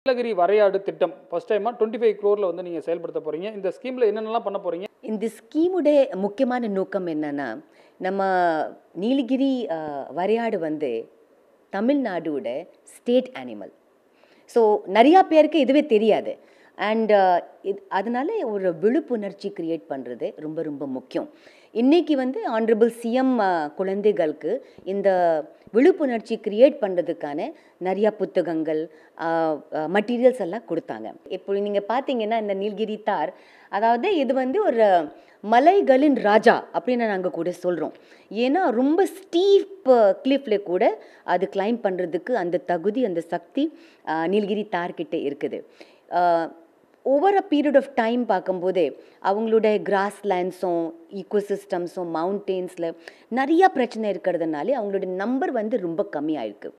நீலகிரி வரையாடு திட்டம் ஃபர்ஸ்ட் டைமாக twenty five க்ரோரில் வந்து நீங்கள் செயல்படுத்த போகிறீங்க இந்த ஸ்கீமில் என்னென்னலாம் பண்ண போகிறீங்க இந்த ஸ்கீமுடைய முக்கியமான நோக்கம் என்னன்னா நம்ம நீலகிரி அஹ், வரையாடு வந்து தமிழ்நாடோட ஸ்டேட் அனிமல் ஸோ நிறையா பேருக்கு இதுவே தெரியாது அண்ட் அதனால ஒரு விழிப்புணர்ச்சி கிரியேட் பண்ணுறது ரொம்ப ரொம்ப முக்கியம் இன்னைக்கு வந்து ஆனரபிள் சிஎம் குழந்தைகளுக்கு இந்த விழிப்புணர்ச்சி கிரியேட் பண்ணுறதுக்கான நிறையா புத்தகங்கள் மெட்டீரியல்ஸ் எல்லாம் கொடுத்தாங்க இப்போ நீங்கள் பார்த்தீங்கன்னா இந்த நீலகிரி தார் அதாவது இது வந்து ஒரு மலைகளின் ராஜா அப்படின்னு நாங்கள் கூட சொல்கிறோம் ஏன்னா ரொம்ப ஸ்டீப் கிளிஃப்ல கூட அது கிளைம் பண்ணுறதுக்கு அந்த தகுதி அந்த சக்தி ஆஹ், நீலகிரி தார்கிட்ட இருக்குது over a period of time பார்க்கும்போதே அவங்களுடைய கிராஸ் லேண்ட்ஸும் ஈக்கோசிஸ்டம்ஸும் மவுண்டெயின்ஸில் நிறையா பிரச்சனை இருக்கிறதுனால அவங்களுடைய நம்பர் வந்து ரொம்ப கம்மியாயிருக்கு